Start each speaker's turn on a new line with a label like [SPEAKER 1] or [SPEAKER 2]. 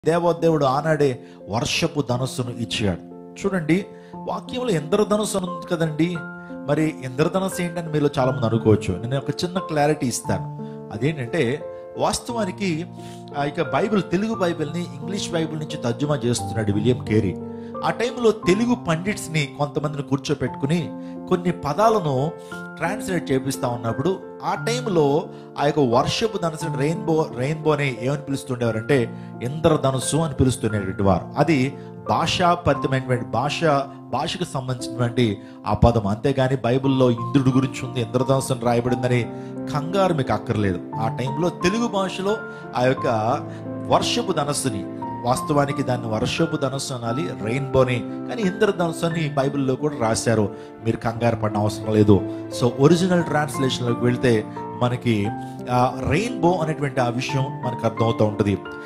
[SPEAKER 1] దేవదేవుడు ఆనాడే వర్షపు ధనస్సును ఇచ్చాడు చూడండి వాక్యంలో ఇంద్రధనుస్సు అని ఉంది కదండి మరి ఇంద్రధనుస్సు ఏంటని మీలో చాలా మంది అనుకోవచ్చు నేను ఒక చిన్న క్లారిటీ ఇస్తాను అదేంటంటే వాస్తవానికి ఆ ఇక బైబిల్ తెలుగు బైబిల్ని ఇంగ్లీష్ బైబిల్ నుంచి తర్జుమా చేస్తున్నాడు విలియం కేరీ ఆ టైంలో తెలుగు పండిట్స్ని కొంతమందిని కూర్చోపెట్టుకుని కొన్ని పదాలను ట్రాన్స్లేట్ చేపిస్తా ఉన్నప్పుడు ఆ టైంలో ఆ యొక్క వర్షపు ధనుసు రెయిన్బో రెయిన్బోని ఏమని పిలుస్తుండేవారంటే ఇంద్రధనుస్సు అని పిలుస్తున్నటువంటి వారు అది భాషాపరితమైనటువంటి భాష భాషకు సంబంధించినటువంటి ఆ పదం అంతేగాని బైబిల్లో ఇంద్రుడి గురించి ఉంది ఇంద్రధనుస్సు అని రాయబడిందని కంగారు మీకు అక్కర్లేదు ఆ టైంలో తెలుగు భాషలో ఆ యొక్క వర్షపు ధనస్సుని వాస్తవానికి దాన్ని వర్షపు ధనుస్సు అనాలి రెయిన్బోని కానీ ఇంద్రధనుస్సు అని బైబిల్లో కూడా రాశారు మీరు కంగారు పడిన అవసరం లేదు సో ఒరిజినల్ ట్రాన్స్లేషన్లోకి వెళ్తే మనకి రెయిన్బో అనేటువంటి ఆ విషయం మనకు అర్థమవుతూ ఉంటుంది